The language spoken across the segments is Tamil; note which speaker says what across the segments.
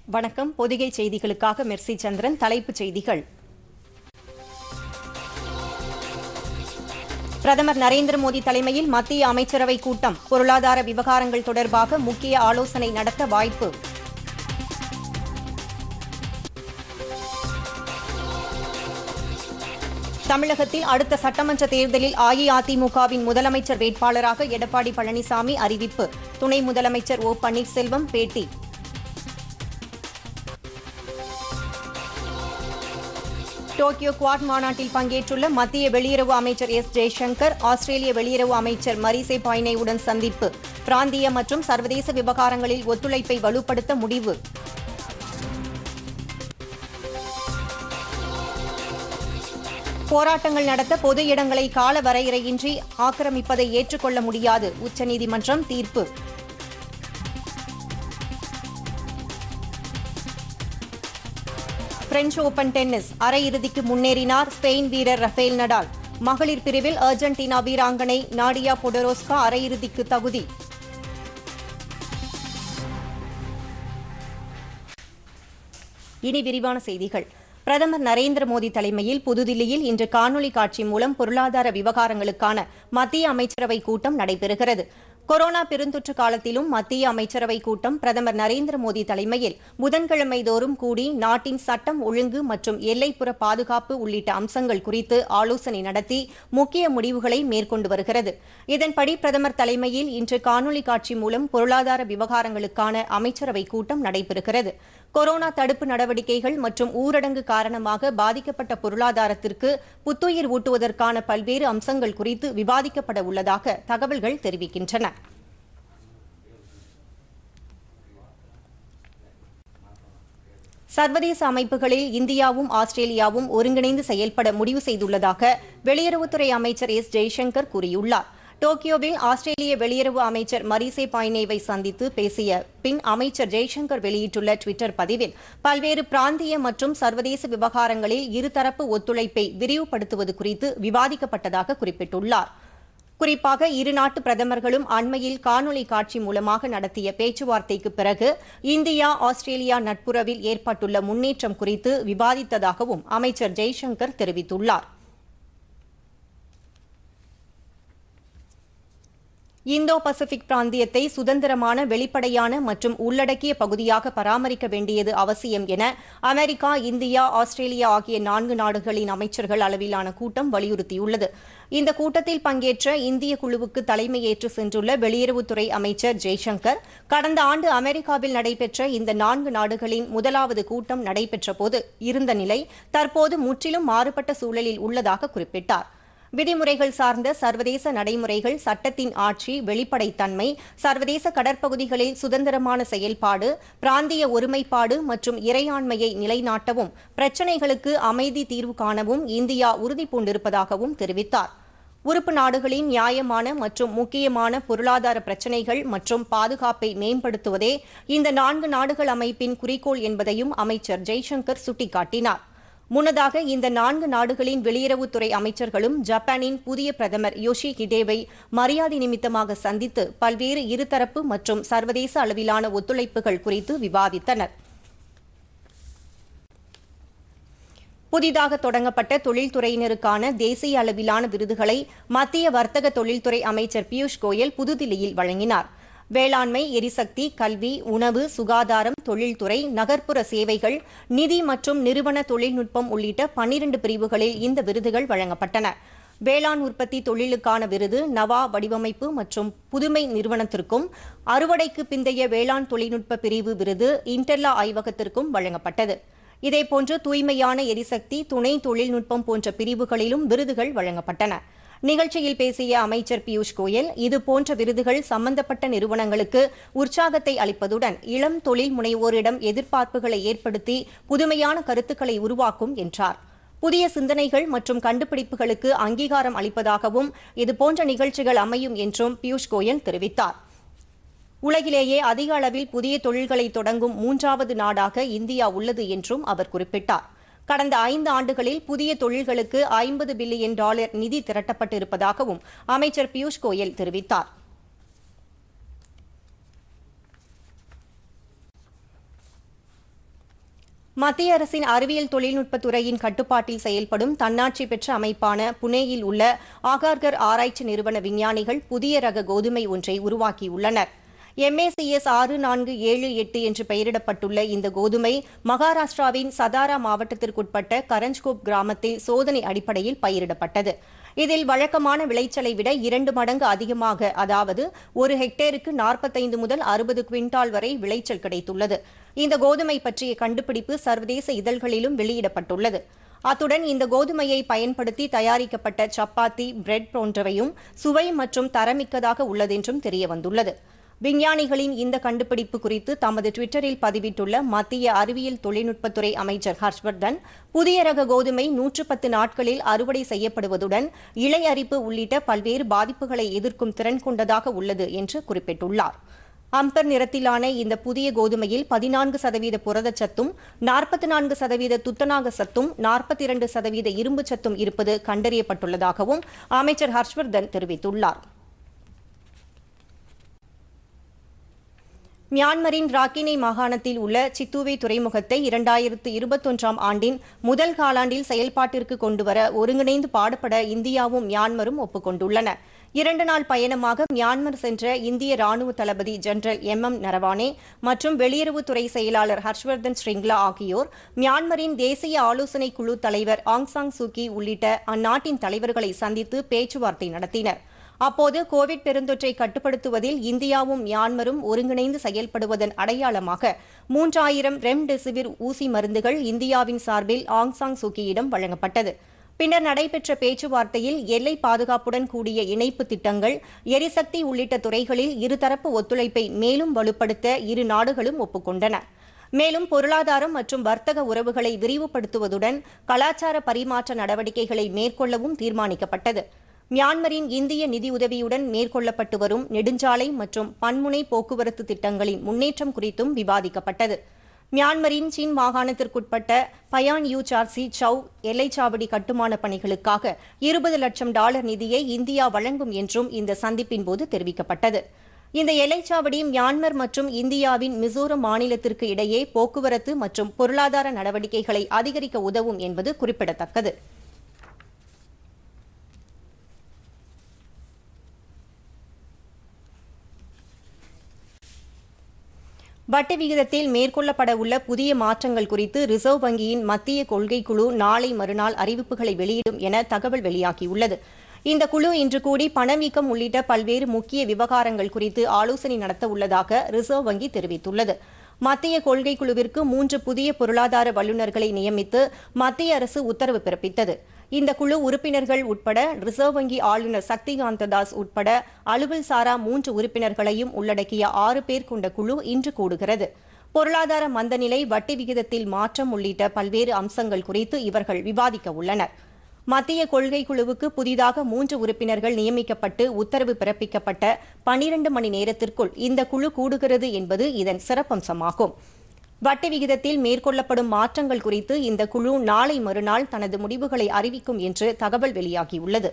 Speaker 1: வணக்கம் பொதிகை செய்திகளுக்காக மெர்சி சந்திரன் தலைப்புச் செய்திகள் பிரதமர் நரேந்திர மோடி தலைமையில் மத்திய அமைச்சரவை கூட்டம் பொருளாதார விவகாரங்கள் தொடர்பாக முக்கிய ஆலோசனை நடத்த வாய்ப்பு தமிழகத்தில் அடுத்த சட்டமன்ற தேர்தலில் அஇஅதிமுகவின் முதலமைச்சர் வேட்பாளராக எடப்பாடி பழனிசாமி அறிவிப்பு துணை முதலமைச்சர் ஓ பன்னீர்செல்வம் பேட்டி டோக்கியோ குவாட் மாநாட்டில் பங்கேற்றுள்ள மத்திய வெளியுறவு அமைச்சர் எஸ் ஜெய்சங்கர் ஆஸ்திரேலிய வெளியுறவு அமைச்சர் மரிசே பாய்னேவுடன் சந்திப்பு பிராந்திய மற்றும் சர்வதேச விவகாரங்களில் ஒத்துழைப்பை வலுப்படுத்த முடிவு போராட்டங்கள் நடத்த பொது இடங்களை கால வரையறையின்றி ஆக்கிரமிப்பதை ஏற்றுக்கொள்ள முடியாது உச்சநீதிமன்றம் தீர்ப்பு பிரெஞ்சு ஓபன் டென்னிஸ் அரையிறுதிக்கு முன்னேறினார் ஸ்பெயின் வீரர் ரஃபேல் நடால் மகளிர் பிரிவில் அர்ஜென்டினா வீராங்கனை நாடியா பொடரோஸ்கா அரையிறுதிக்கு தகுதி இனி விரிவான செய்திகள் பிரதமர் நரேந்திர மோடி தலைமையில் புதுதில்லியில் இன்று காணொலி காட்சி மூலம் பொருளாதார விவகாரங்களுக்கான மத்திய அமைச்சரவை கூட்டம் நடைபெறுகிறது கொரோனா பெருந்தொற்று காலத்திலும் மத்திய அமைச்சரவை கூட்டம் பிரதமர் நரேந்திர மோடி தலைமையில் புதன்கிழமை தோறும் கூடி நாட்டின் சட்டம் ஒழுங்கு மற்றும் எல்லைப்புற பாதுகாப்பு உள்ளிட்ட அம்சங்கள் குறித்து ஆலோசனை நடத்தி முக்கிய முடிவுகளை மேற்கொண்டு வருகிறது இதன்படி பிரதமர் தலைமையில் இன்று காணொலி காட்சி மூலம் பொருளாதார விவகாரங்களுக்கான அமைச்சரவை கூட்டம் நடைபெறுகிறது கொரோனா தடுப்பு நடவடிக்கைகள் மற்றும் ஊரடங்கு காரணமாக பாதிக்கப்பட்ட பொருளாதாரத்திற்கு புத்துயிர் ஊட்டுவதற்கான பல்வேறு அம்சங்கள் குறித்து விவாதிக்கப்பட உள்ளதாக தகவல்கள் தெரிவிக்கின்றன சர்வதேச அமைப்புகளில் இந்தியாவும் ஆஸ்திரேலியாவும் ஒருங்கிணைந்து செயல்பட முடிவு செய்துள்ளதாக வெளியுறவுத்துறை அமைச்சர் எஸ் ஜெய்சங்கர் கூறியுள்ளார் டோக்கியோவில் ஆஸ்திரேலிய வெளியுறவு அமைச்சர் மரிசே பாய்னேவை சந்தித்து பேசிய பின் அமைச்சர் ஜெய்சங்கர் வெளியிட்டுள்ள டுவிட்டர் பதிவில் பல்வேறு பிராந்திய மற்றும் சர்வதேச விவகாரங்களில் இருதரப்பு ஒத்துழைப்பை விரிவுபடுத்துவது குறித்து விவாதிக்கப்பட்டதாக குறிப்பிட்டுள்ளார் குறிப்பாக இரு நாட்டு பிரதமர்களும் அண்மையில் காணொலி காட்சி மூலமாக நடத்திய பேச்சுவார்த்தைக்கு பிறகு இந்தியா ஆஸ்திரேலியா நட்புறவில் ஏற்பட்டுள்ள முன்னேற்றம் குறித்து விவாதித்ததாகவும் அமைச்சர் ஜெய்சங்கர் தெரிவித்துள்ளார் இந்தோ பசிபிக் பிராந்தியத்தை சுதந்திரமான வெளிப்படையான மற்றும் உள்ளடக்கிய பகுதியாக பராமரிக்க வேண்டியது அவசியம் என அமெரிக்கா இந்தியா ஆஸ்திரேலியா ஆகிய நான்கு நாடுகளின் அமைச்சர்கள் அளவிலான கூட்டம் வலியுறுத்தியுள்ளது இந்த கூட்டத்தில் பங்கேற்ற இந்திய குழுவுக்கு தலைமையேற்று சென்றுள்ள வெளியுறவுத்துறை அமைச்சர் ஜெய்சங்கர் கடந்த ஆண்டு அமெரிக்காவில் நடைபெற்ற இந்த நான்கு நாடுகளின் முதலாவது கூட்டம் நடைபெற்றபோது இருந்த நிலை தற்போது முற்றிலும் மாறுபட்ட சூழலில் உள்ளதாக குறிப்பிட்டார் விதிமுறைகள் சார்ந்த சர்வதேச நடைமுறைகள் சட்டத்தின் ஆட்சி வெளிப்படைத்தன்மை சர்வதேச கடற்பகுதிகளில் சுதந்திரமான செயல்பாடு பிராந்திய ஒருமைப்பாடு மற்றும் இறையாண்மையை நிலைநாட்டவும் பிரச்சினைகளுக்கு அமைதி தீர்வு காணவும் இந்தியா உறுதி பூண்டிருப்பதாகவும் தெரிவித்தார் உறுப்பு நாடுகளின் நியாயமான மற்றும் முக்கியமான பொருளாதார பிரச்சினைகள் மற்றும் பாதுகாப்பை மேம்படுத்துவதே இந்த நான்கு நாடுகள் அமைப்பின் குறிக்கோள் என்பதையும் அமைச்சர் ஜெய்சங்கர் சுட்டிக்காட்டினார் முன்னதாக இந்த நான்கு நாடுகளின் வெளியுறவுத்துறை அமைச்சர்களும் ஜப்பானின் புதிய பிரதமர் யோஷி ஹிடேவை மரியாதை நிமித்தமாக சந்தித்து பல்வேறு இருதரப்பு மற்றும் சர்வதேச அளவிலான ஒத்துழைப்புகள் குறித்து விவாதித்தனர் புதிதாக தொடங்கப்பட்ட தொழில்துறையினருக்கான தேசிய அளவிலான விருதுகளை மத்திய வர்த்தக தொழில்துறை அமைச்சர் பியூஷ் கோயல் புதுதில்லியில் வழங்கினார் வேளாண்மை எரிசக்தி கல்வி உணவு சுகாதாரம் தொழில்துறை நகர்ப்புற சேவைகள் நிதி மற்றும் நிறுவன தொழில்நுட்பம் உள்ளிட்ட பன்னிரண்டு பிரிவுகளில் இந்த விருதுகள் வழங்கப்பட்டன வேளாண் உற்பத்தி தொழிலுக்கான விருது நவா வடிவமைப்பு மற்றும் புதுமை நிறுவனத்திற்கும் அறுவடைக்கு பிந்தைய வேளாண் தொழில்நுட்ப பிரிவு விருது இன்டெல்லா ஆய்வகத்திற்கும் வழங்கப்பட்டது இதேபோன்று தூய்மையான எரிசக்தி துணை தொழில்நுட்பம் போன்ற பிரிவுகளிலும் விருதுகள் வழங்கப்பட்டன நிகழ்ச்சியில் பேசிய அமைச்சர் பியூஷ் கோயல் இதுபோன்ற விருதுகள் சம்பந்தப்பட்ட நிறுவனங்களுக்கு உற்சாகத்தை அளிப்பதுடன் இளம் தொழில் முனைவோரிடம் எதிர்பார்ப்புகளை ஏற்படுத்தி புதுமையான கருத்துக்களை உருவாக்கும் என்றார் புதிய சிந்தனைகள் மற்றும் கண்டுபிடிப்புகளுக்கு அங்கீகாரம் அளிப்பதாகவும் இதுபோன்ற நிகழ்ச்சிகள் அமையும் என்றும் பியூஷ் கோயல் தெரிவித்தார் உலகிலேயே அதிக அளவில் புதிய தொழில்களை தொடங்கும் மூன்றாவது நாடாக இந்தியா உள்ளது என்றும் அவர் குறிப்பிட்டார் கடந்த ஐந்து ஆண்டுகளில் புதிய தொழில்களுக்கு ஐம்பது பில்லியன் டாலர் நிதி திரட்டப்பட்டிருப்பதாகவும் அமைச்சர் பியூஷ் கோயல் தெரிவித்தார் மத்திய அரசின் அறிவியல் தொழில்நுட்பத் துறையின் கட்டுப்பாட்டில் செயல்படும் தன்னாட்சி பெற்ற அமைப்பான புனேயில் உள்ள ஆகார்கர் ஆராய்ச்சி நிறுவன விஞ்ஞானிகள் புதிய ரக கோதுமை ஒன்றை உருவாக்கியுள்ளனர் எம்ஏசிஎஸ் ஆறு நான்கு ஏழு எட்டு என்று பெயரிடப்பட்டுள்ள இந்த கோதுமை மகாராஷ்டிராவின் சதாரா மாவட்டத்திற்குட்பட்ட கரஞ்ச்கோப் கிராமத்தில் சோதனை அடிப்படையில் பயிரிடப்பட்டது இதில் வழக்கமான விளைச்சலை விட இரண்டு மடங்கு அதிகமாக அதாவது ஒரு ஹெக்டேருக்கு நாற்பத்தைந்து முதல் அறுபது குவிண்டால் வரை விளைச்சல் கிடைத்துள்ளது இந்த கோதுமை பற்றிய கண்டுபிடிப்பு சர்வதேச இதழ்களிலும் வெளியிடப்பட்டுள்ளது அத்துடன் இந்த கோதுமையை பயன்படுத்தி தயாரிக்கப்பட்ட சப்பாத்தி பிரெட் போன்றவையும் சுவை மற்றும் தரமிக்கதாக உள்ளதென்றும் தெரியவந்துள்ளது விஞ்ஞானிகளின் இந்த கண்டுபிடிப்பு குறித்து தமது டுவிட்டரில் பதிவிட்டுள்ள மத்திய அறிவியல் தொழில்நுட்பத்துறை அமைச்சர் ஹர்ஷ்வர்தன் புதிய ரக கோதுமை நூற்று பத்து நாட்களில் அறுவடை செய்யப்படுவதுடன் இலை அரிப்பு உள்ளிட்ட பல்வேறு பாதிப்புகளை எதிர்க்கும் திறன் கொண்டதாக உள்ளது என்று குறிப்பிட்டுள்ளார் அம்பர் நிறத்திலான இந்த புதிய கோதுமையில் பதினான்கு சதவீத புரதச்சத்தும் நாற்பத்தி நான்கு சதவீத துத்தநாக சத்தும் நாற்பத்தி இரண்டு சதவீத இரும்பு சத்தும் இருப்பது கண்டறியப்பட்டுள்ளதாகவும் அமைச்சர் ஹர்ஷ்வர்தன் தெரிவித்துள்ளார் மியான்மரின் ராக்கினை மாகாணத்தில் உள்ள சித்துவே துறைமுகத்தை இரண்டாயிரத்து இருபத்தொன்றாம் ஆண்டின் முதல் காலாண்டில் செயல்பாட்டிற்கு கொண்டுவர ஒருங்கிணைந்து பாடுபட இந்தியாவும் மியான்மரும் ஒப்புக்கொண்டுள்ளன இரண்டு நாள் பயணமாக மியான்மர் சென்ற இந்திய ராணுவ தளபதி ஜெனரல் எம் எம் நரவானே மற்றும் வெளியுறவுத்துறை செயலாளர் ஹர்ஷ்வர்தன் ஸ்ரிங்லா ஆகியோர் மியான்மரின் தேசிய ஆலோசனைக் குழு தலைவர் ஆங் சாங் சூகி உள்ளிட்ட அந்நாட்டின் தலைவர்களை சந்தித்து பேச்சுவார்த்தை நடத்தினர் அப்போது கோவிட் பெருந்தொற்றை கட்டுப்படுத்துவதில் இந்தியாவும் மியான்மரும் ஒருங்கிணைந்து செயல்படுவதன் அடையாளமாக மூன்றாயிரம் ரெம்டெசிவிர் ஊசி மருந்துகள் இந்தியாவின் சார்பில் ஆங் சாங் சூகியிடம் வழங்கப்பட்டது பின்னர் நடைபெற்ற பேச்சுவார்த்தையில் எல்லை பாதுகாப்புடன் கூடிய இணைப்பு திட்டங்கள் எரிசக்தி உள்ளிட்ட துறைகளில் இருதரப்பு ஒத்துழைப்பை மேலும் வலுப்படுத்த இரு நாடுகளும் ஒப்புக்கொண்டன மேலும் பொருளாதாரம் மற்றும் வர்த்தக உறவுகளை விரிவுபடுத்துவதுடன் கலாச்சார பரிமாற்ற நடவடிக்கைகளை மேற்கொள்ளவும் தீர்மானிக்கப்பட்டது மியான்மரின் இந்திய நிதியுதவியுடன் மேற்கொள்ளப்பட்டு வரும் நெடுஞ்சாலை மற்றும் பன்முனை போக்குவரத்து திட்டங்களின் முன்னேற்றம் குறித்தும் விவாதிக்கப்பட்டது மியான்மரின் சின் மாகாணத்திற்குட்பட்ட பயான் யூ சார்சி சௌ எல்லைச்சாவடி கட்டுமான பணிகளுக்காக இருபது லட்சம் டாலர் நிதியை இந்தியா வழங்கும் என்றும் இந்த சந்திப்பின் போது தெரிவிக்கப்பட்டது இந்த எல்லைச்சாவடி மியான்மர் மற்றும் இந்தியாவின் மிசோரம் மாநிலத்திற்கு இடையே போக்குவரத்து மற்றும் பொருளாதார நடவடிக்கைகளை அதிகரிக்க உதவும் என்பது குறிப்பிடத்தக்கது வட்டி விகிதத்தில் மேற்கொள்ளப்பட உள்ள புதிய மாற்றங்கள் குறித்து ரிசர்வ் வங்கியின் மத்திய கொள்கை குழு நாளை மறுநாள் அறிவிப்புகளை வெளியிடும் என தகவல் வெளியாகியுள்ளது இந்த குழு இன்று கூடி பணவீக்கம் உள்ளிட்ட பல்வேறு முக்கிய விவகாரங்கள் குறித்து ஆலோசனை நடத்த உள்ளதாக ரிசர்வ் வங்கி தெரிவித்துள்ளது மத்திய கொள்கை குழுவிற்கு மூன்று புதிய பொருளாதார வல்லுநர்களை நியமித்து மத்திய அரசு உத்தரவு பிறப்பித்தது இந்த குழு உறுப்பினர்கள் உட்பட ரிசர்வ் வங்கி ஆளுநர் சக்திகாந்த தாஸ் உட்பட அலுவல் சாரா மூன்று உறுப்பினர்களையும் உள்ளடக்கிய ஆறு பேர் கொண்ட குழு இன்று கூடுகிறது பொருளாதார மந்தநிலை வட்டி விகிதத்தில் மாற்றம் உள்ளிட்ட பல்வேறு அம்சங்கள் குறித்து இவர்கள் விவாதிக்க உள்ளனர் மத்திய கொள்கை குழுவுக்கு புதிதாக மூன்று உறுப்பினர்கள் நியமிக்கப்பட்டு உத்தரவு பிறப்பிக்கப்பட்ட பனிரண்டு மணி நேரத்திற்குள் இந்த குழு கூடுகிறது என்பது இதன் சிறப்பம்சமாகும் வட்டி விகிதத்தில் மேற்கொள்ளப்படும் மாற்றங்கள் குறித்து இந்த குழு நாளை மறுநாள் தனது முடிவுகளை அறிவிக்கும் என்று தகவல் வெளியாகியுள்ளது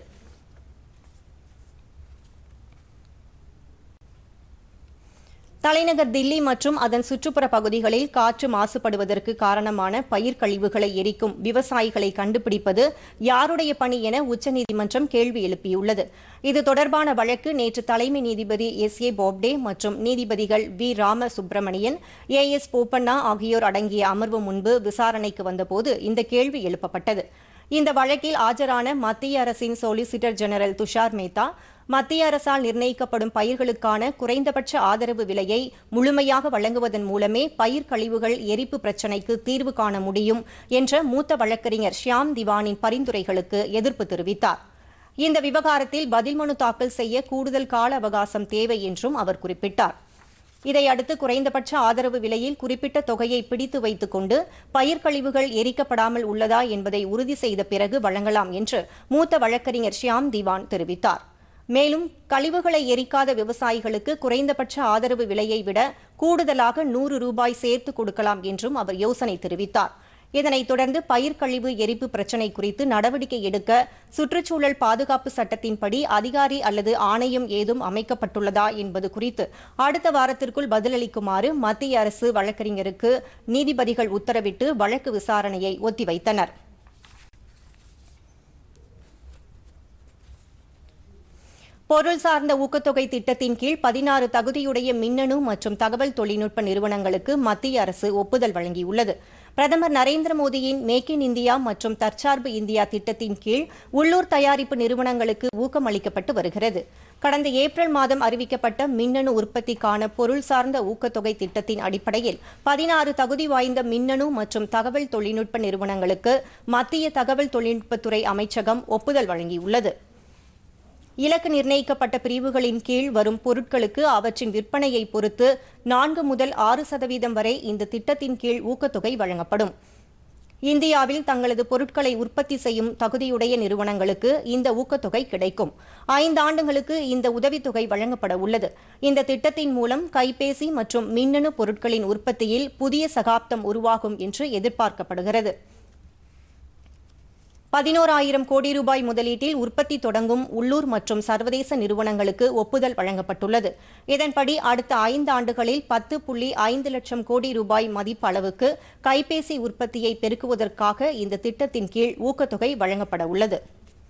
Speaker 1: தலைநகர் தில்லி மற்றும் அதன் சுற்றுப்புற பகுதிகளில் காற்று மாசுபடுவதற்கு காரணமான பயிர் கழிவுகளை எரிக்கும் விவசாயிகளை கண்டுபிடிப்பது யாருடைய பணி என உச்சநீதிமன்றம் கேள்வி எழுப்பியுள்ளது இது தொடர்பான வழக்கு நேற்று தலைமை நீதிபதி எஸ் ஏ போப்டே மற்றும் நீதிபதிகள் V Rama Subramanian A S Bopanna ஆகியோர் அடங்கிய அமர்வு முன்பு விசாரணைக்கு வந்தபோது இந்த கேள்வி எழுப்பப்பட்டது இந்த வழக்கில் ஆஜரான மத்திய அரசின் சொலிசிட்டர் ஜெனரல் துஷார் மேத்தா மத்திய அரசால் நிர்ணயிக்கப்படும் பயிர்களுக்கான குறைந்தபட்ச ஆதரவு விலையை முழுமையாக வழங்குவதன் மூலமே பயிர் கழிவுகள் எரிப்பு பிரச்சினைக்கு தீர்வு காண முடியும் என்ற மூத்த வழக்கறிஞர் ஷியாம் திவானின் பரிந்துரைகளுக்கு எதிர்ப்பு தெரிவித்தார் இந்த விவகாரத்தில் பதில் மனு தாக்கல் செய்ய கூடுதல் கால அவகாசம் தேவை என்றும் அவர் குறிப்பிட்டார் இதையடுத்து குறைந்தபட்ச ஆதரவு விலையில் குறிப்பிட்ட தொகையை பிடித்து வைத்துக் கொண்டு பயிர் கழிவுகள் எரிக்கப்படாமல் உள்ளதா என்பதை உறுதி செய்த பிறகு வழங்கலாம் என்று மூத்த வழக்கறிஞர் ஷியாம் திவான் தெரிவித்தார் மேலும் கழிவுகளை எரிக்காத விவசாயிகளுக்கு குறைந்தபட்ச ஆதரவு விலையை விட கூடுதலாக நூறு ரூபாய் சேர்த்து கொடுக்கலாம் என்றும் அவர் யோசனை தெரிவித்தார் இதனைத் தொடர்ந்து பயிர்க்கழிவு எரிப்பு பிரச்சினை குறித்து நடவடிக்கை எடுக்க சுற்றுச்சூழல் பாதுகாப்பு சட்டத்தின்படி அதிகாரி அல்லது ஆணையம் ஏதும் அமைக்கப்பட்டுள்ளதா என்பது குறித்து அடுத்த வாரத்திற்குள் பதிலளிக்குமாறு மத்திய அரசு வழக்கறிஞருக்கு நீதிபதிகள் உத்தரவிட்டு வழக்கு விசாரணையை ஒத்திவைத்தனர் பொருள் சார்ந்த ஊக்கத்தொகை திட்டத்தின் கீழ் பதினாறு தகுதியுடைய மின்னணு மற்றும் தகவல் தொழில்நுட்ப நிறுவனங்களுக்கு மத்திய அரசு ஒப்புதல் வழங்கியுள்ளது பிரதமர் நரேந்திர மோடியின் மேக் இன் இந்தியா மற்றும் தற்சார்பு இந்தியா திட்டத்தின் கீழ் உள்ளூர் தயாரிப்பு நிறுவனங்களுக்கு ஊக்கம் அளிக்கப்பட்டு வருகிறது கடந்த ஏப்ரல் மாதம் அறிவிக்கப்பட்ட மின்னணு உற்பத்திக்கான பொருள் சார்ந்த ஊக்கத்தொகை திட்டத்தின் அடிப்படையில் பதினாறு தகுதி வாய்ந்த மின்னணு மற்றும் தகவல் தொழில்நுட்ப நிறுவனங்களுக்கு மத்திய தகவல் தொழில்நுட்பத்துறை அமைச்சகம் ஒப்புதல் வழங்கியுள்ளது இலக்கு நிர்ணயிக்கப்பட்ட பிரிவுகளின் கீழ் வரும் பொருட்களுக்கு அவற்றின் விற்பனையை பொறுத்து நான்கு முதல் ஆறு சதவீதம் வரை இந்த திட்டத்தின் கீழ் ஊக்கத்தொகை வழங்கப்படும் இந்தியாவில் தங்களது பொருட்களை உற்பத்தி செய்யும் தகுதியுடைய நிறுவனங்களுக்கு இந்த ஊக்கத்தொகை கிடைக்கும் ஐந்து ஆண்டுகளுக்கு இந்த உதவித்தொகை வழங்கப்பட உள்ளது இந்த திட்டத்தின் மூலம் கைபேசி மற்றும் மின்னணு பொருட்களின் உற்பத்தியில் புதிய சகாப்தம் உருவாகும் என்று எதிர்பார்க்கப்படுகிறது பதினோராயிரம் கோடி ரூபாய் முதலீட்டில் உற்பத்தி தொடங்கும் உள்ளூர் மற்றும் சர்வதேச நிறுவனங்களுக்கு ஒப்புதல் வழங்கப்பட்டுள்ளது இதன்படி அடுத்த ஐந்து ஆண்டுகளில் பத்து புள்ளி ஐந்து லட்சம் கோடி ரூபாய் மதிப்பு அளவுக்கு கைபேசி உற்பத்தியை பெருக்குவதற்காக இந்த திட்டத்தின் கீழ் ஊக்கத்தொகை வழங்கப்பட உள்ளது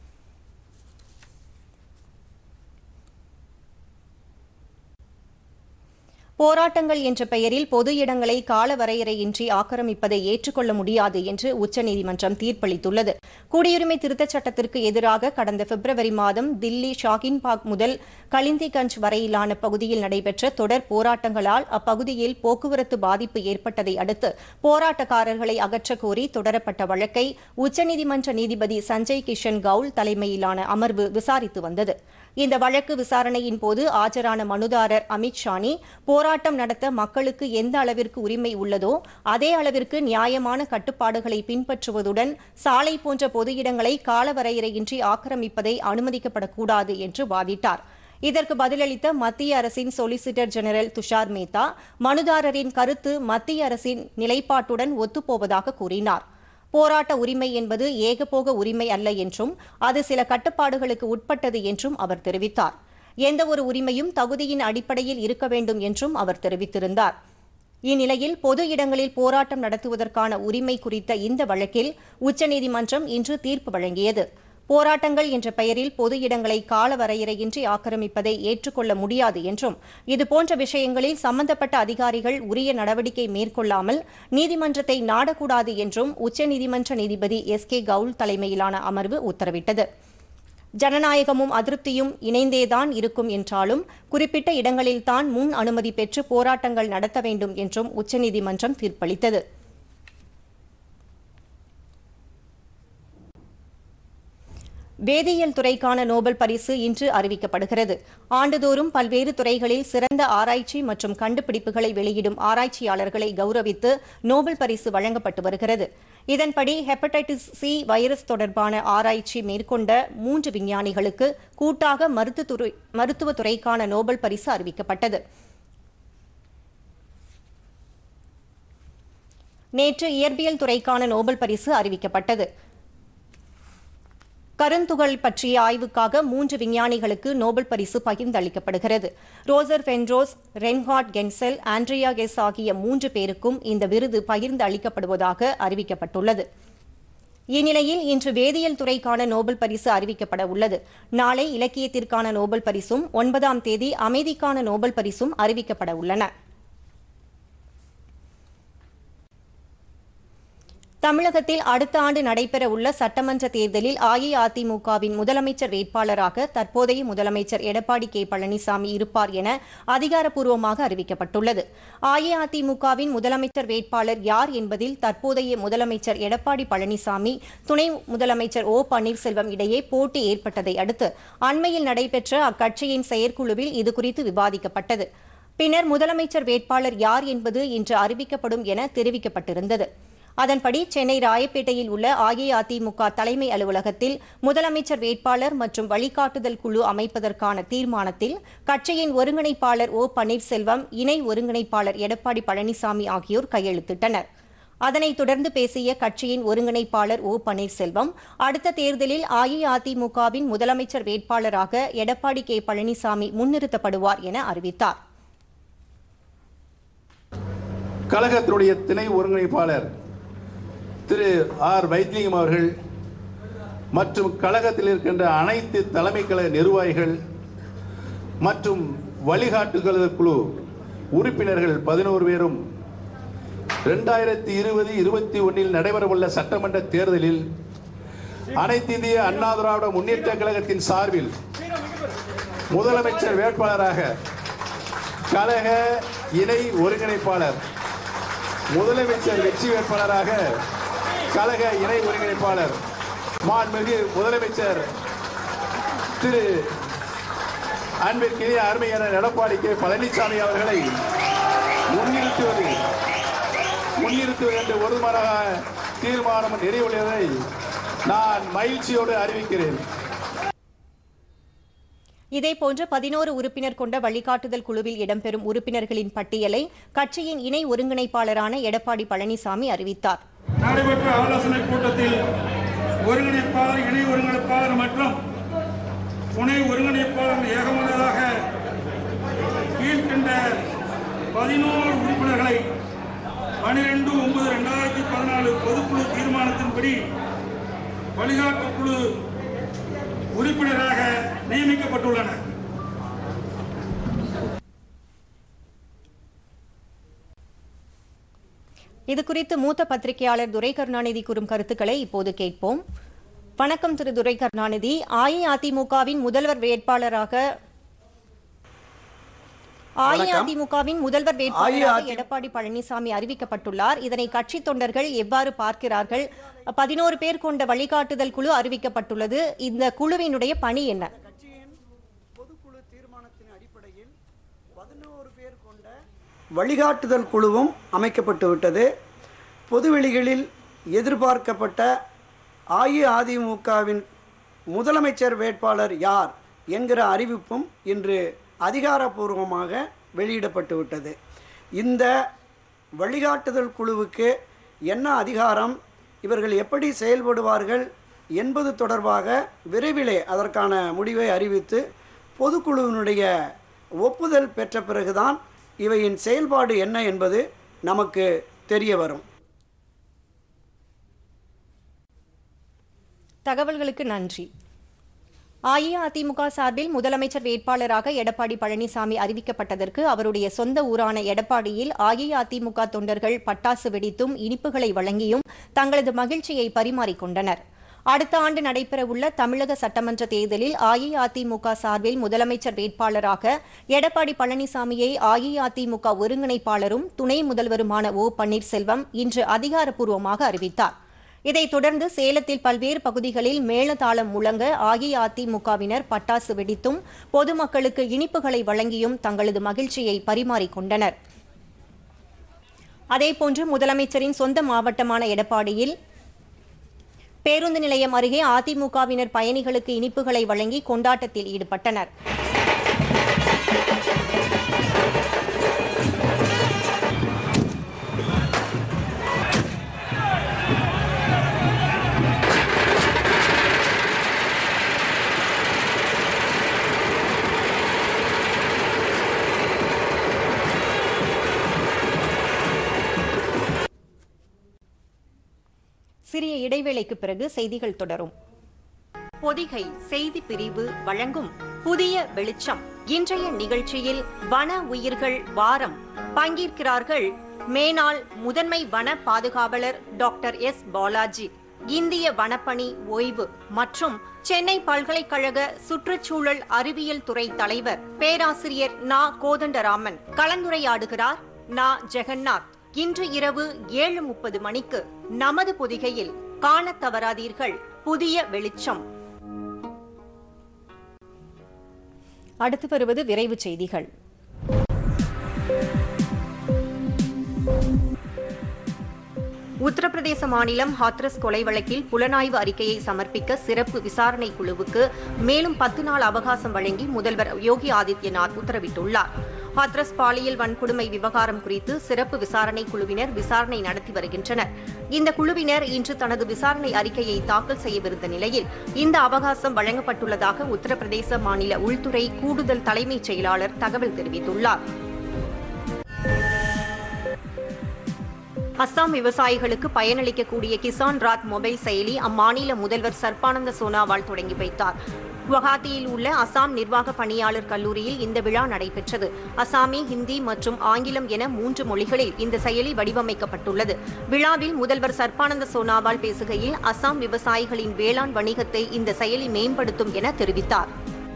Speaker 1: போராட்டங்கள் என்ற பெயரில் பொது இடங்களை காலவரையறையின்றி ஆக்கிரமிப்பதை ஏற்றுக்கொள்ள முடியாது என்று உச்சநீதிமன்றம் தீர்ப்பளித்துள்ளது குடியுரிமை திருத்தச் சட்டத்திற்கு எதிராக கடந்த பிப்ரவரி மாதம் தில்லி ஷாகின்பாக் முதல் கலிந்திகஞ்ச் வரையிலான பகுதியில் நடைபெற்ற தொடர் போராட்டங்களால் அப்பகுதியில் போக்குவரத்து பாதிப்பு ஏற்பட்டதை அடுத்து போராட்டக்காரர்களை அகற்றக் கோரி தொடரப்பட்ட வழக்கை உச்சநீதிமன்ற நீதிபதி சஞ்சய் கிஷன் கவுல் தலைமையிலான அமர்வு விசாரித்து வந்தது இந்த வழக்கு விசாரணையின் போது ஆஜரான மனுதாரர் அமித் ஷானி போராட்டம் நடத்த மக்களுக்கு எந்த அளவிற்கு உரிமை உள்ளதோ அதே அளவிற்கு நியாயமான கட்டுப்பாடுகளை பின்பற்றுவதுடன் சாலை போன்ற பொது இடங்களை காலவரையறையின்றி ஆக்கிரமிப்பதை அனுமதிக்கப்படக்கூடாது என்று வாதிட்டார் இதற்கு பதிலளித்த மத்திய அரசின் சொலிசிட்டர் ஜெனரல் துஷார் மேத்தா மனுதாரரின் கருத்து மத்திய அரசின் நிலைப்பாட்டுடன் ஒத்துப்போவதாக கூறினார் போராட்ட உரிமை என்பது ஏகபோக உரிமை அல்ல என்றும் அது சில கட்டுப்பாடுகளுக்கு உட்பட்டது என்றும் அவர் தெரிவித்தார் எந்த ஒரு உரிமையும் தகுதியின் அடிப்படையில் இருக்க வேண்டும் என்றும் அவர் தெரிவித்திருந்தார் இந்நிலையில் பொது இடங்களில் போராட்டம் நடத்துவதற்கான உரிமை குறித்த இந்த வழக்கில் உச்சநீதிமன்றம் இன்று தீர்ப்பு வழங்கியது போராட்டங்கள் என்ற பெயரில் பொது இடங்களை காலவரையறையின்றி ஆக்கிரமிப்பதை ஏற்றுக்கொள்ள முடியாது என்றும் இதுபோன்ற விஷயங்களில் சம்பந்தப்பட்ட அதிகாரிகள் உரிய நடவடிக்கை மேற்கொள்ளாமல் நீதிமன்றத்தை நாடக்கூடாது என்றும் உச்சநீதிமன்ற நீதிபதி எஸ் கே கவுல் தலைமையிலான அமர்வு உத்தரவிட்டது ஜனநாயகமும் அதிருப்தியும் இணைந்தேதான் இருக்கும் என்றாலும் குறிப்பிட்ட இடங்களில்தான் முன் அனுமதி பெற்று போராட்டங்கள் நடத்த வேண்டும் என்றும் உச்சநீதிமன்றம் தீர்ப்பளித்தது வேதியியல் துறைக்கான நோபல் பரிசு இன்று அறிவிக்கப்படுகிறது ஆண்டுதோறும் பல்வேறு துறைகளில் சிறந்த ஆராய்ச்சி மற்றும் கண்டுபிடிப்புகளை வெளியிடும் ஆராய்ச்சியாளர்களை கௌரவித்து நோபல் பரிசு வழங்கப்பட்டு வருகிறது இதன்படி ஹெப்படைட்டிஸ் சி வைரஸ் தொடர்பான ஆராய்ச்சி மேற்கொண்ட மூன்று விஞ்ஞானிகளுக்கு கூட்டாக மருத்துவத்துறை மருத்துவத்துறைக்கான நோபல் பரிசு அறிவிக்கப்பட்டது நேற்று இயற்பியல் துறைக்கான நோபல் பரிசு அறிவிக்கப்பட்டது கருந்துகள் பற்றிய ஆய்வுக்காக மூன்று விஞ்ஞானிகளுக்கு நோபல் பரிசு பகிர்ந்தளிக்கப்படுகிறது Roger Penrose Reinhard Genzel Andrea Ghez ஆகிய மூன்று பேருக்கும் இந்த விருது பகிர்ந்து அளிக்கப்படுவதாக அறிவிக்கப்பட்டுள்ளது இந்நிலையில் இன்று வேதியியல் துறைக்கான நோபல் பரிசு அறிவிக்கப்பட உள்ளது நாளை இலக்கியத்திற்கான நோபல் பரிசும் ஒன்பதாம் தேதி அமைதிக்கான நோபல் பரிசும் அறிவிக்கப்பட உள்ளன தமிழகத்தில் அடுத்த ஆண்டு நடைபெற உள்ள சட்டமன்ற தேர்தலில் அஇஅதிமுகவின் முதலமைச்சர் வேட்பாளராக தற்போதைய முதலமைச்சர் எடப்பாடி கே பழனிசாமி இருப்பார் என அதிகாரப்பூர்வமாக அறிவிக்கப்பட்டுள்ளது அஇஅதிமுகவின் முதலமைச்சர் வேட்பாளர் யார் என்பதில் தற்போதைய முதலமைச்சர் எடப்பாடி பழனிசாமி துணை முதலமைச்சர் ஓ பன்னீர்செல்வம் இடையே போட்டி ஏற்பட்டதை அடுத்து அண்மையில் நடைபெற்ற அக்கட்சியின் செயற்குழுவில் இதுகுறித்து விவாதிக்கப்பட்டது பின்னர் முதலமைச்சர் வேட்பாளர் யார் என்பது இன்று அறிவிக்கப்படும் என தெரிவிக்கப்பட்டிருந்தது அதன்படி சென்னை ராயப்பேட்டையில் உள்ள அஇஅதிமுக தலைமை அலுவலகத்தில் முதலமைச்சர் வேட்பாளர் மற்றும் வழிகாட்டுதல் குழு அமைப்பதற்கான தீர்மானத்தில் கட்சியின் ஒருங்கிணைப்பாளர் ஓ பன்னீர்செல்வம் இணை ஒருங்கிணைப்பாளர் எடப்பாடி பழனிசாமி ஆகியோர் கையெழுத்திட்டனர் அதனைத் தொடர்ந்து பேசிய கட்சியின் ஒருங்கிணைப்பாளர் ஓ பன்னீர்செல்வம் அடுத்த தேர்தலில் அஇஅதிமுகவின் முதலமைச்சர் வேட்பாளராக எடப்பாடி கே பழனிசாமி முன்னிறுத்தப்படுவார் என அறிவித்தார்
Speaker 2: கழகத்தினுடைய துணை ஒருங்கிணைப்பாளர் திரு ஆர் வைத்திலிங்கம் அவர்கள் மற்றும் கழகத்தில் இருக்கின்ற அனைத்து தலைமை கழக நிர்வாகிகள் மற்றும் வழிகாட்டுதல் குழு உறுப்பினர்கள் பதினோரு பேரும் ரெண்டாயிரத்தி இருபது இருபத்தி ஒன்றில் நடைபெறவுள்ள சட்டமன்ற தேர்தலில் அனைத்து இந்திய அண்ணா திராவிட முன்னேற்ற கழகத்தின் சார்பில் முதலமைச்சர் வேட்பாளராக கழக இணை ஒருங்கிணைப்பாளர் முதலமைச்சர் வெற்றி வேட்பாளராக கழக இணை ஒருங்கிணைப்பாளர் மாண்புமிகு முதலமைச்சர் திரு அன்பிற்கினிய அருமையான எடப்பாடி கே பழனிசாமி அவர்களை முன்னிறுத்துவது முன்னிறுத்துவது என்று ஒருமராக தீர்மானம் நிறைவுள்ளதை நான் மகிழ்ச்சியோடு அறிவிக்கிறேன்
Speaker 1: இதேபோன்று பதினோரு உறுப்பினர் கொண்ட வழிகாட்டுதல் குழுவில் இடம்பெறும் உறுப்பினர்களின் பட்டியலை கட்சியின் இணை ஒருங்கிணைப்பாளரான எடப்பாடி பழனிசாமி அறிவித்தார்
Speaker 3: நடைபெற்ற ஆலோசனை கூட்டத்தில் ஒருங்கிணைப்பாளர் இணை ஒருங்கிணைப்பாளர் மற்றும் துணை ஒருங்கிணைப்பாளர் ஏகமனதாக கீழ்கண்ட பதினோரு உறுப்பினர்களை பனிரெண்டு ஒன்பது ரெண்டாயிரத்தி பதினாலு பொதுக்குழு தீர்மானத்தின்படி வழிகாட்டு குழு உறுப்பினராக நியமிக்கப்பட்டுள்ளனர்
Speaker 1: இதுகுறித்து மூத்த பத்திரிகையாளர் துரை கருணாநிதி கூறும் கருத்துக்களை இப்போது கேட்போம் வணக்கம் திரு துரை கருணாநிதி அஇஅதிமுகவின் முதல்வர் வேட்பாளராக அஇஅதிமுகவின் முதல்வர் வேட்பாளராக
Speaker 4: அஇஅதி-
Speaker 1: எடப்பாடி பழனிசாமி அறிவிக்கப்பட்டுள்ளார் இதனை கட்சி தொண்டர்கள் எவ்வாறு பார்க்கிறார்கள் பதினோரு பேர் கொண்ட வழிகாட்டுதல் குழு அறிவிக்கப்பட்டுள்ளது இந்த குழுவினுடைய பணி என்ன
Speaker 4: கட்சியின் பொதுக்குழு தீர்மானத்தின் அடிப்படையில் பதினோரு பேர் கொண்ட வழிகாட்டுதல் குழுவும் அமைக்கப்பட்டு விட்டது பொதுவெளிகளில் எதிர்பார்க்கப்பட்ட அஇஅதிமுகவின் முதலமைச்சர் வேட்பாளர் யார் என்கிற அறிவிப்பும் இன்று அதிகாரப்பூர்வமாக வெளியிடப்பட்டு விட்டது இந்த வழிகாட்டுதல் குழுவுக்கு என்ன அதிகாரம் இவர்கள் எப்படி செயல்படுவார்கள் என்பது தொடர்பாக விரைவிலே அதற்கான முடிவை அறிவித்து பொதுக்குழுவினுடைய ஒப்புதல் பெற்ற பிறகுதான் இவையின் செயல்பாடு என்ன என்பது நமக்கு தெரிய வரும்
Speaker 1: தகவல்களுக்கு நன்றி அஇஅதிமுக சார்பில் முதலமைச்சர் வேட்பாளராக எடப்பாடி பழனிசாமி அறிவிக்கப்பட்டதற்கு அவருடைய சொந்த ஊரான எடப்பாடியில் அஇஅதிமுக தொண்டர்கள் பட்டாசு வெடித்தும் இனிப்புகளை வழங்கியும் தங்களது மகிழ்ச்சியை பரிமாறிக்கொண்டனர் அடுத்த ஆண்டு நடைபெறவுள்ள தமிழக சட்டமன்ற தேர்தலில் அஇஅதிமுக சார்பில் முதலமைச்சர் வேட்பாளராக எடப்பாடி பழனிசாமியை அஇஅதிமுக ஒருங்கிணைப்பாளரும் துணை முதல்வருமான ஓ பன்னீர்செல்வம் இன்று அதிகாரப்பூர்வமாக அறிவித்தார் இதைத் தொடர்ந்து சேலத்தில் பல்வேறு பகுதிகளில் மேளதாளம் முழங்க அஇஅதிமுகவினர் பட்டாசு வெடித்தும் பொதுமக்களுக்கு இனிப்புகளை வழங்கியும் தங்களது மகிழ்ச்சியை பரிமாறிக்கொண்டனர் அதேபோன்று முதலமைச்சரின் சொந்த மாவட்டமான எடப்பாடியில் பேருந்து நிலையம் அருகே அதிமுகவினர் பயணிகளுக்கு இனிப்புகளை வழங்கி கொண்டாட்டத்தில் ஈடுபட்டனர் சிறிய இடைவேளைக்கு பிறகு செய்திகள் தொடரும் பொதிகை செய்தி பிரிவு வழங்கும் புதிய வெளிச்சம் இன்றைய நிகழ்ச்சியில் வன உயிர்கள் வாரம் பங்கேற்கிறார்கள் மேனாள் முதன்மை வன பாதுகாவலர் டாக்டர் எஸ் பாலாஜி இந்திய வனப்பணி ஓய்வு மற்றும் சென்னை பல்கலைக்கழக சுற்றுச்சூழல் அறிவியல் துறை தலைவர் பேராசிரியர் நா கோதண்டராமன் கலந்துரையாடுகிறார் நா ஜெகநாத் இன்று இரவு ஏழு முப்பது மணிக்கு நமது பொதிகையில் காணத் தவறாதீர்கள் புதிய வெளிச்சம் அடுத்து வருவது விரைவு செய்திகள் உத்தரப்பிரதேச மாநிலம் ஹாத்ரஸ் கொலை வழக்கில் புலனாய்வு அறிக்கையை சமர்ப்பிக்க சிறப்பு விசாரணை குழுவுக்கு மேலும் பத்து நாள் அவகாசம் வழங்கி முதல்வர் யோகி ஆதித்யநாத் உத்தரவிட்டுள்ளார் ஹாத்ரஸ் பாலியல் வன்கொடுமை விவகாரம் குறித்து சிறப்பு விசாரணை குழுவினர் விசாரணை நடத்தி வருகின்றனர் இந்த குழுவினர் இன்று தனது விசாரணை அறிக்கையை தாக்கல் செய்யவிருந்த நிலையில் இந்த அவகாசம் வழங்கப்பட்டுள்ளதாக உத்தரப்பிரதேச மாநில உள்துறை கூடுதல் தலைமைச் செயலாளர் தகவல் தெரிவித்துள்ளார் அஸ்ஸாம் விவசாயிகளுக்கு பயனளிக்கக்கூடிய கிசான் ராத் மொபைல் செயலி அம்மாநில முதல்வர் சர்பானந்த சோனாவால் தொடங்கி வைத்தார் குவஹாத்தியில் உள்ள அசாம் நிர்வாக பணியாளர் கல்லூரியில் இந்த விழா நடைபெற்றது அசாமி ஹிந்தி மற்றும் ஆங்கிலம் என மூன்று மொழிகளில் இந்த செயலி வடிவமைக்கப்பட்டுள்ளது விழாவில் முதல்வர் சர்பானந்த சோனாவால் பேசுகையில் அசாம் விவசாயிகளின் வேளாண் வணிகத்தை இந்த செயலி மேம்படுத்தும் என தெரிவித்தார்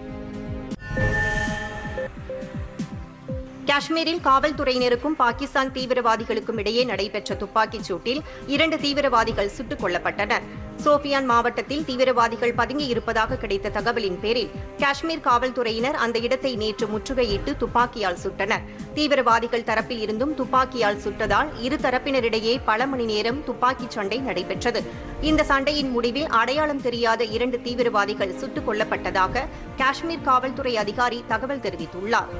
Speaker 1: காஷ்மீரில் காவல்துறையினருக்கும் பாகிஸ்தான் தீவிரவாதிகளுக்கும் இடையே நடைபெற்ற துப்பாக்கிச் சூட்டில் இரண்டு தீவிரவாதிகள் சுட்டுக் கொல்லப்பட்டனர் சோபியான் மாவட்டத்தில் தீவிரவாதிகள் பதுங்கியிருப்பதாக கிடைத்த தகவலின் பேரில் காஷ்மீர் காவல்துறையினர் அந்த இடத்தை நேற்று முற்றுகையிட்டு துப்பாக்கியால் சுட்டனர் தீவிரவாதிகள் தரப்பில் இருந்தும் துப்பாக்கியால் சுட்டதால் இரு தரப்பினரிடையே பல மணி நேரம் துப்பாக்கிச் சண்டை நடைபெற்றது இந்த சண்டையின் முடிவில் அடையாளம் தெரியாத இரண்டு தீவிரவாதிகள் சுட்டுக் கொல்லப்பட்டதாக காஷ்மீர் காவல்துறை அதிகாரி தகவல் தெரிவித்துள்ளார்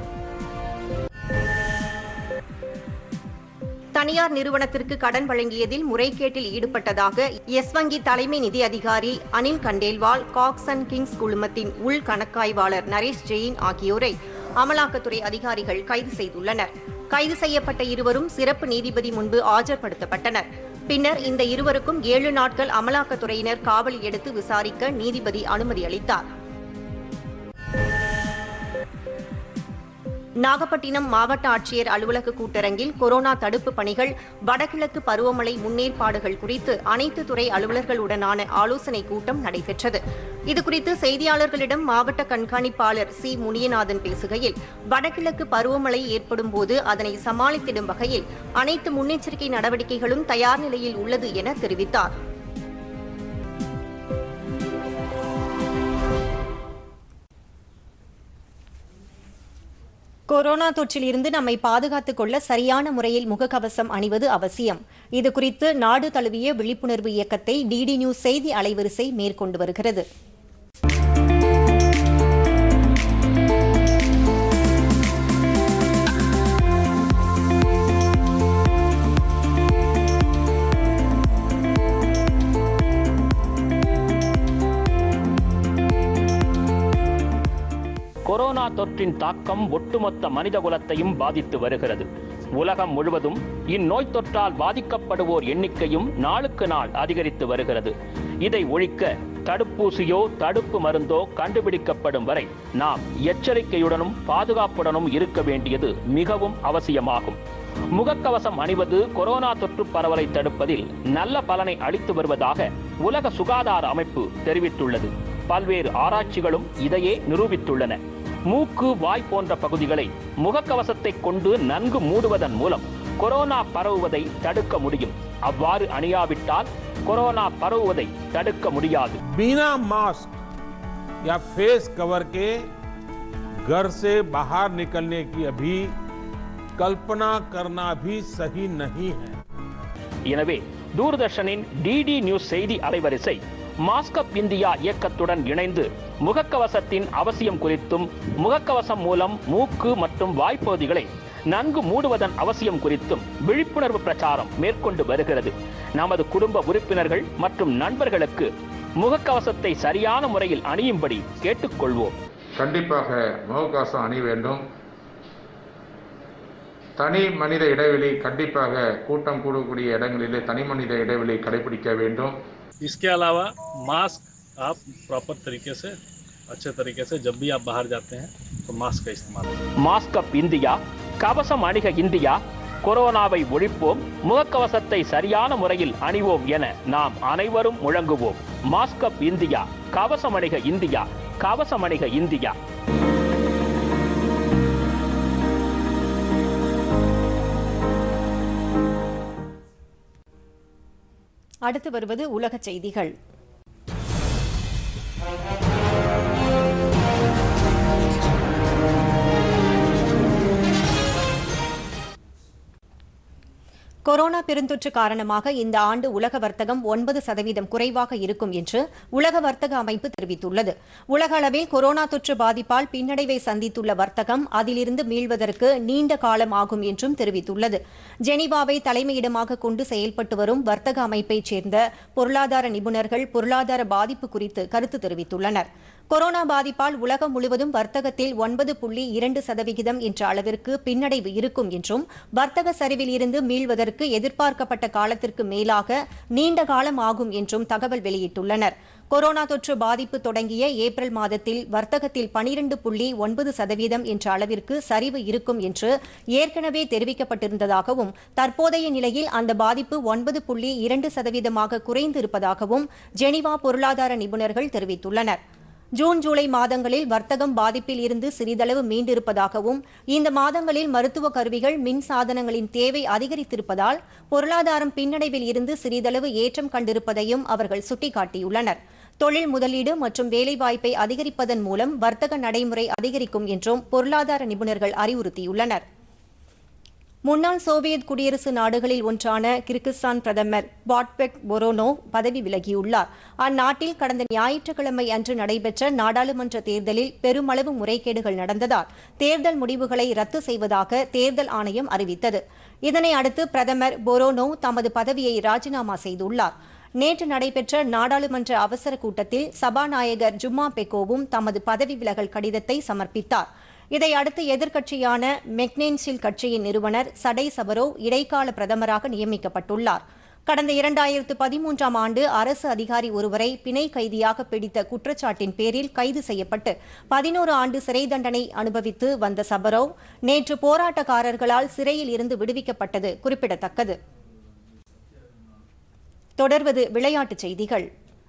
Speaker 1: தனியார் நிறுவனத்திற்கு கடன் வழங்கியதில் முறைகேட்டில் ஈடுபட்டதாக எஸ் வங்கி தலைமை நிதி அதிகாரி Anil Khandelwal Cox and Kings குழுமத்தின் உள் கணக்காய்வாளர் நரேஷ் ஜெயின் ஆகியோரை அமலாக்கத்துறை அதிகாரிகள் கைது செய்துள்ளனர் கைது செய்யப்பட்ட இருவரும் சிறப்பு நீதிபதி முன்பு ஆஜர்படுத்தப்பட்டனர் பின்னர் இந்த இருவருக்கும் ஏழு நாட்கள் அமலாக்கத்துறையினர் காவலில் எடுத்து விசாரிக்க நீதிபதி அனுமதி அளித்தார் நாகப்பட்டினம் மாவட்ட ஆட்சியர் அலுவலக கூட்டரங்கில் கொரோனா தடுப்பு பணிகள் வடகிழக்கு பருவமழை முன்னேற்பாடுகள் குறித்து அனைத்து துறை அலுவலர்களுடனான ஆலோசனைக் கூட்டம் நடைபெற்றது இதுகுறித்து செய்தியாளர்களிடம் மாவட்ட கண்காணிப்பாளர் சி முனியநாதன் பேசுகையில் வடகிழக்கு பருவமழை ஏற்படும் போது அதனை சமாளித்திடும் வகையில் அனைத்து முன்னெச்சரிக்கை நடவடிக்கைகளும் தயார் நிலையில் உள்ளது என தெரிவித்தார் கொரோனா தொற்றில் இருந்து நம்மை பாதுகாத்துக் கொள்ள சரியான முறையில் முகக்கவசம் அணிவது அவசியம் இதுகுறித்து நாடு தழுவிய விழிப்புணர்வு இயக்கத்தை டிடி நியூஸ் செய்தி அலைவரிசை மேற்கொண்டு வருகிறது
Speaker 5: கொரோனா தொற்றின் தாக்கம் ஒட்டுமொத்த மனிதகுலத்தையும் பாதித்து வருகிறது உலகம் முழுவதும் இந்நோய் தொற்றால் பாதிக்கப்படுவோர் எண்ணிக்கையும் நாளுக்கு நாள் அதிகரித்து வருகிறது இதை ஒழிக்க தடுப்பூசியோ தடுப்பு மருந்தோ கண்டுபிடிக்கப்படும் வரை நாம் எச்சரிக்கையுடனும் பாதுகாப்புடனும் இருக்க வேண்டியது மிகவும் அவசியமாகும் முகக்கவசம் அணிவது கொரோனா தொற்று பரவலை தடுப்பதில் நல்ல பலனை அளித்து வருவதாக உலக சுகாதார அமைப்பு தெரிவித்துள்ளது பல்வேறு ஆராய்ச்சிகளும் இதையே நிரூபித்துள்ளன மூக்கு வாய் போன்ற பகுதிகளை முகக்கவசத்தை கொண்டு நன்கு மூடுவதன் மூலம் கொரோனா பரவுவதை தடுக்க முடியும் அவ்வாறு அணியாவிட்டால் கொரோனா பரவுவதை தடுக்க முடியாது
Speaker 6: बिना मास्क या फेस कवर के घर से बाहर निकलने की अभी कल्पना करना भी सही नहीं है
Speaker 5: எனவே தூர்தர்ஷனின் டிடி நியூஸ் செய்தி அலைவரிசை மாஸ்கப் இந்தியா இயக்கத்துடன் இணைந்து முகக்கவசத்தின் அவசியம் குறித்தும் முகக்கவசம் மூலம் மூக்கு மற்றும் வாய்ப்பகுதிகளை நன்கு மூடுவதன் அவசியம் குறித்தும் விழிப்புணர்வு பிரச்சாரம் மேற்கொண்டு வருகிறது நமது குடும்ப உறுப்பினர்கள் மற்றும் நண்பர்களுக்கு முகக்கவசத்தை சரியான முறையில் அணியும்படி கேட்டுக்கொள்வோம்
Speaker 7: கண்டிப்பாக முகக்கவசம் அணி வேண்டும் தனி மனித இடைவெளி கண்டிப்பாக கூட்டம் கூடக்கூடிய இடங்களிலே தனி மனித இடைவெளி கடைபிடிக்க வேண்டும்
Speaker 8: इसके अलावा मास्क आप प्रॉपर तरीके से अच्छे तरीके से जब भी आप बाहर जाते हैं तो मास्क का इस्तेमाल करें
Speaker 5: மாஸ்கப் இந்தியா கவசம் அணிக இந்தியா கொரோனாவை ஒழிப்போம் முகக்கவசத்தை சரியான முறையில் அணிவோம் என நாம் அனைவரும் முழங்குவோம் மாஸ்கப் இந்தியா கவசம் அணிக இந்தியா கவசம் அணிக இந்தியா
Speaker 1: அடுத்து வருவது உலகச் செய்திகள் கொரோனா பெருந்தொற்று காரணமாக இந்த ஆண்டு உலக வர்த்தகம் ஒன்பது சதவீதம் குறைவாக இருக்கும் என்று உலக வர்த்தக அமைப்பு தெரிவித்துள்ளது உலக அளவில் கொரோனா தொற்று பாதிப்பால் பின்னடைவை சந்தித்துள்ள வர்த்தகம் அதிலிருந்து மீள்வதற்கு நீண்ட காலம் ஆகும் என்றும் தெரிவித்துள்ளது ஜெனீவாவை தலைமையிடமாக கொண்டு செயல்பட்டு வரும் வர்த்தக அமைப்பைச் சேர்ந்த பொருளாதார நிபுணர்கள் பொருளாதார பாதிப்பு குறித்து கருத்து தெரிவித்துள்ளனர் கொரோனா பாதிப்பால் உலகம் முழுவதும் வர்த்தகத்தில் ஒன்பது புள்ளி இரண்டு சதவிகிதம் என்ற அளவிற்கு பின்னடைவு இருக்கும் என்றும் வர்த்தக சரிவில் இருந்து மீள்வதற்கு எதிர்பார்க்கப்பட்ட காலத்திற்கு மேலாக நீண்ட காலம் ஆகும் என்றும் தகவல் வெளியிட்டுள்ளனர் கொரோனா தொற்று பாதிப்பு தொடங்கிய ஏப்ரல் மாதத்தில் வர்த்தகத்தில் பனிரண்டு புள்ளி ஒன்பது சதவீதம் என்ற அளவிற்கு சரிவு இருக்கும் என்று ஏற்கனவே தெரிவிக்கப்பட்டிருந்ததாகவும் தற்போதைய நிலையில் அந்த பாதிப்பு ஒன்பது புள்ளி இரண்டு சதவீதமாக குறைந்து இருப்பதாகவும் ஜெனீவா பொருளாதார நிபுணர்கள் தெரிவித்துள்ளனர் ஜூன் ஜூலை மாதங்களில் வர்த்தகம் பாதிப்பில் இருந்து சிறிதளவு மீண்டிருப்பதாகவும் இந்த மாதங்களில் மருத்துவ கருவிகள் மின் சாதனங்களின் தேவை அதிகரித்திருப்பதால் பொருளாதாரம் பின்னடைவில் இருந்து சிறிதளவு ஏற்றம் கண்டிருப்பதையும் அவர்கள் சுட்டிக்காட்டியுள்ளனர் தொழில் முதலீடு மற்றும் வேலைவாய்ப்பை அதிகரிப்பதன் மூலம் வர்த்தக நடைமுறை அதிகரிக்கும் என்றும் பொருளாதார நிபுணர்கள் அறிவுறுத்தியுள்ளனர் முன்னாள் சோவியத் குடியரசு நாடுகளில் ஒன்றான கிர்கிஸ்தான் பிரதமர் பாட்பெக் பொரோனோ பதவி விலகியுள்ளார் அந்நாட்டில் கடந்த ஞாயிற்றுக்கிழமை அன்று நடைபெற்ற நாடாளுமன்ற தேர்தலில் பெருமளவு முறைகேடுகள் நடந்ததால் தேர்தல் முடிவுகளை ரத்து செய்வதாக தேர்தல் ஆணையம் அறிவித்தது இதனை அடுத்து பிரதமர் பொரோனோ தமது பதவியை ராஜினாமா செய்துள்ளார் நேற்று நடைபெற்ற நாடாளுமன்ற அவசர கூட்டத்தில் சபாநாயகர் ஜும்மா பெக்கோவும் தமது பதவி விலகல் கடிதத்தை சமர்ப்பித்தார் இதையடுத்து எதிர்க்கட்சியான மெக்னேன்சில் கட்சியின் நிறுவனர் சடை சபரோ இடைக்கால பிரதமராக நியமிக்கப்பட்டுள்ளார் கடந்த இரண்டாயிரத்து பதிமூன்றாம் ஆண்டு அரசு அதிகாரி ஒருவரை பிணை கைதியாக பிடித்த குற்றச்சாட்டின் பேரில் கைது செய்யப்பட்டு பதினோரு ஆண்டு சிறை தண்டனை அனுபவித்து வந்த சபரோவ் நேற்று போராட்டக்காரர்களால் சிறையில் இருந்து விடுவிக்கப்பட்டது குறிப்பிடத்தக்கது தொடர்வது விளையாட்டுச் செய்திகள்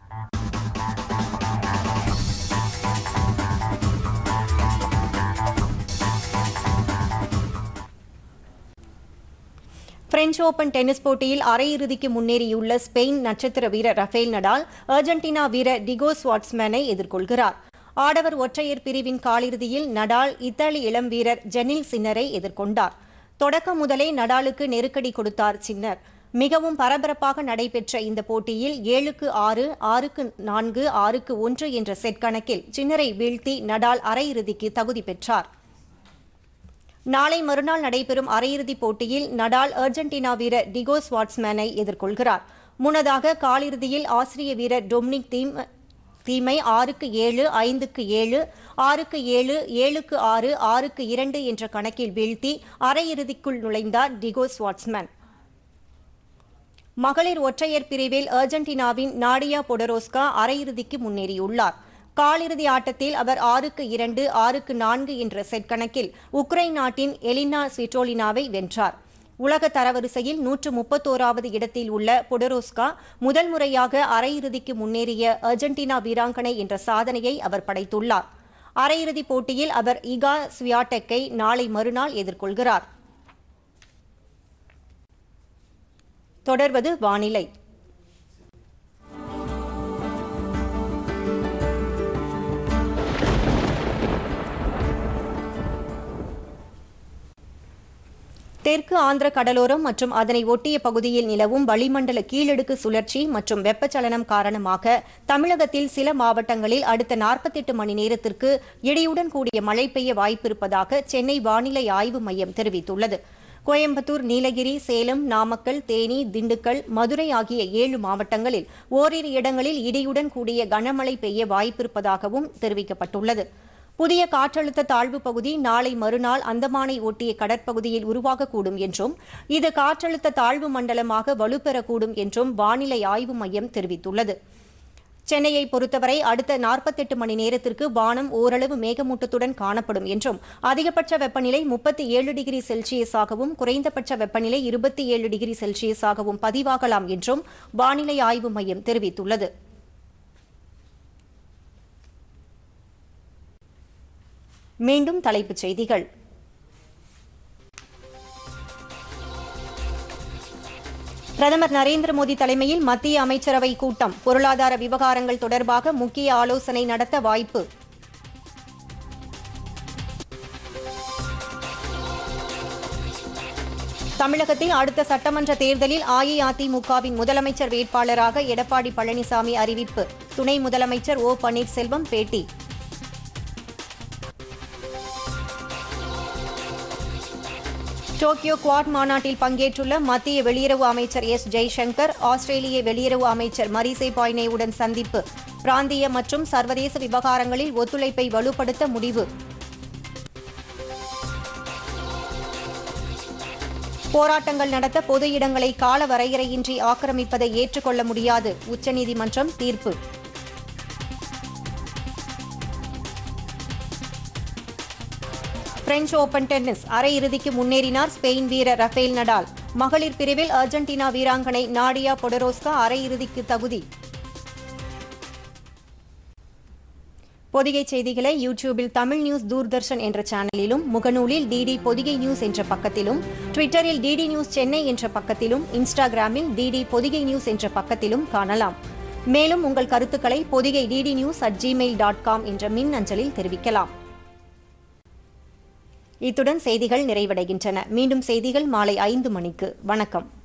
Speaker 1: பிரெஞ்ச் ஓபன் டென்னிஸ் போட்டியில் அரையிறுதிக்கு முன்னேறியுள்ள ஸ்பெயின் நட்சத்திர வீரர் ரஃபேல் நடால் அர்ஜென்டினா வீரர் டிகோ ஸ்வாட்ஸ்மேனை எதிர்கொள்கிறார் ஆடவர் ஒற்றையர் பிரிவின் காலிறுதியில் நடால் இத்தாலி இளம் வீரர் ஜெனில் சின்னரை எதிர்கொண்டார் தொடக்கம் முதலே நடாலுக்கு நெருக்கடி கொடுத்தார் சின்னர் மிகவும் பரபரப்பாக நடைபெற்ற இந்த போட்டியில் ஏழுக்கு ஆறு ஆறுக்கு நான்கு ஆறுக்கு ஒன்று என்ற செட் கணக்கில் சின்னரை வீழ்த்தி நடால் அரையிறுதிக்கு தகுதி பெற்றார் நாளை மறுநாள் நடைபெறும் அரையிறுதிப் போட்டியில் நடால் அர்ஜென்டினா வீரர் டிகோ ஸ்வாட்ஸ்மேனை எதிர்கொள்கிறார் முன்னதாக காலிறுதியில் ஆசிரிய வீரர் டொமினிக் தீம் தீமை ஆறுக்கு ஏழு ஐந்துக்கு ஏழு ஆறுக்கு ஏழு ஏழுக்கு ஆறு ஆறுக்கு இரண்டு என்ற கணக்கில் வீழ்த்தி அரையிறுதிக்குள் நுழைந்தார் டிகோ ஸ்வாட்ஸ்மேன் மகளிர் ஒற்றையர் பிரிவில் அர்ஜென்டினாவின் நாடியா பொடரோஸ்கா அரையிறுதிக்கு முன்னேறியுள்ளார் காலிறுதி ஆட்டத்தில் அவர் ஆறுக்கு இரண்டு ஆறுக்கு நான்கு என்ற செட் கணக்கில் உக்ரைன் நாட்டின் எலினா ஸ்விட்டோலினாவை வென்றார் உலக தரவரிசையில் நூற்று முப்பத்தோராவது இடத்தில் உள்ள பொடரோஸ்கா முதல் முறையாக அரையிறுதிக்கு முன்னேறிய அர்ஜென்டினா வீராங்கனை என்ற சாதனையை அவர் படைத்துள்ளார் அரையிறுதிப் போட்டியில் அவர் இகா ஸ்வியாடெக்கை நாளை மறுநாள் எதிர்கொள்கிறார் தொடர்வது வானிலை தெற்கு ஆந்திர கடலோரம் மற்றும் அதனை ஒட்டிய பகுதியில் நிலவும் வளிமண்டல கீழடுக்கு சுழற்சி மற்றும் வெப்பச்சலனம் காரணமாக தமிழகத்தில் சில மாவட்டங்களில் அடுத்த நாற்பத்தெட்டு மணி நேரத்திற்கு இடியுடன் கூடிய மழை பெய்ய வாய்ப்பிருப்பதாக சென்னை வானிலை ஆய்வு மையம் தெரிவித்துள்ளது கோயம்புத்தூர் நீலகிரி சேலம் நாமக்கல் தேனி திண்டுக்கல் மதுரை ஆகிய ஏழு மாவட்டங்களில் ஓரிரு இடங்களில் இடியுடன் கூடிய கனமழை பெய்ய வாய்ப்பிருப்பதாகவும் தெரிவிக்கப்பட்டுள்ளது புதிய காற்றழுத்த தாழ்வு பகுதி நாளை மறுநாள் அந்தமானை ஒட்டிய கடற்பகுதியில் உருவாகக்கூடும் என்றும் இது காற்றழுத்த தாழ்வு மண்டலமாக வலுப்பெறக்கூடும் என்றும் வானிலை ஆய்வு மையம் தெரிவித்துள்ளது சென்னையை பொறுத்தவரை அடுத்த நாற்பத்தெட்டு மணி நேரத்திற்கு வானம் ஓரளவு மேகமூட்டத்துடன் காணப்படும் என்றும் அதிகபட்ச வெப்பநிலை முப்பத்தி ஏழு டிகிரி செல்சியஸாகவும் குறைந்தபட்ச வெப்பநிலை இருபத்தி ஏழு டிகிரி செல்சியஸாகவும் பதிவாகலாம் என்றும் வானிலை ஆய்வு மையம் தெரிவித்துள்ளது மீண்டும் தலைப்புச் செய்திகள் பிரதமர் நரேந்திர மோடி தலைமையில் மத்திய அமைச்சரவை கூட்டம் பொருளாதார விவகாரங்கள் தொடர்பாக முக்கிய ஆலோசனை நடத்த வாய்ப்பு தமிழகத்தில் அடுத்த சட்டமன்ற தேர்தலில் அஇஅதிமுகவின் முதலமைச்சர் வேட்பாளராக எடப்பாடி பழனிசாமி அறிவிப்பு துணை முதலமைச்சர் ஓ பன்னீர்செல்வம் பேட்டி டோக்கியோ குவாட் மாநாட்டில் பங்கேற்றுள்ள மத்திய வெளியுறவு அமைச்சர் எஸ் ஜெய்சங்கர் ஆஸ்திரேலிய வெளியுறவு அமைச்சர் மரிசே பாய்னேவுடன் சந்திப்பு பிராந்திய மற்றும் சர்வதேச விவகாரங்களில் ஒத்துழைப்பை வலுப்படுத்த முடிவு போராட்டங்கள் நடத்த பொது இடங்களை கால வரையறையின்றி ஆக்கிரமிப்பதை ஏற்றுக்கொள்ள முடியாது உச்சநீதிமன்றம் தீர்ப்பு பிரெஞ்சு ஓபன் டென்னிஸ் அரையிறுதிக்கு முன்னேறினார் ஸ்பெயின் வீரர் ரஃபேல் நடால் மகளிர் பிரிவில் அர்ஜென்டினா வீராங்கனை நாடியா பொடரோஸ்கா அரையிறுதிக்கு தகுதி பொதிகை செய்திகளை யூடியூபில் தமிழ் நியூஸ் தூர்தர்ஷன் என்ற சேனலிலும் முகநூலில் டிடி பொதிகை நியூஸ் என்ற பக்கத்திலும் ட்விட்டரில் டிடி நியூஸ் சென்னை என்ற பக்கத்திலும் இன்ஸ்டாகிராமில் டிடி பொதிகை நியூஸ் என்ற பக்கத்திலும் காணலாம் மேலும் உங்கள் கருத்துக்களை Podhigai DD news at Gmail dot com என்ற மின் அஞ்சலில் தெரிவிக்கலாம் இத்துடன் செய்திகள் நிறைவடைகின்றன மீண்டும் செய்திகள் மாலை ஐந்து மணிக்கு வணக்கம்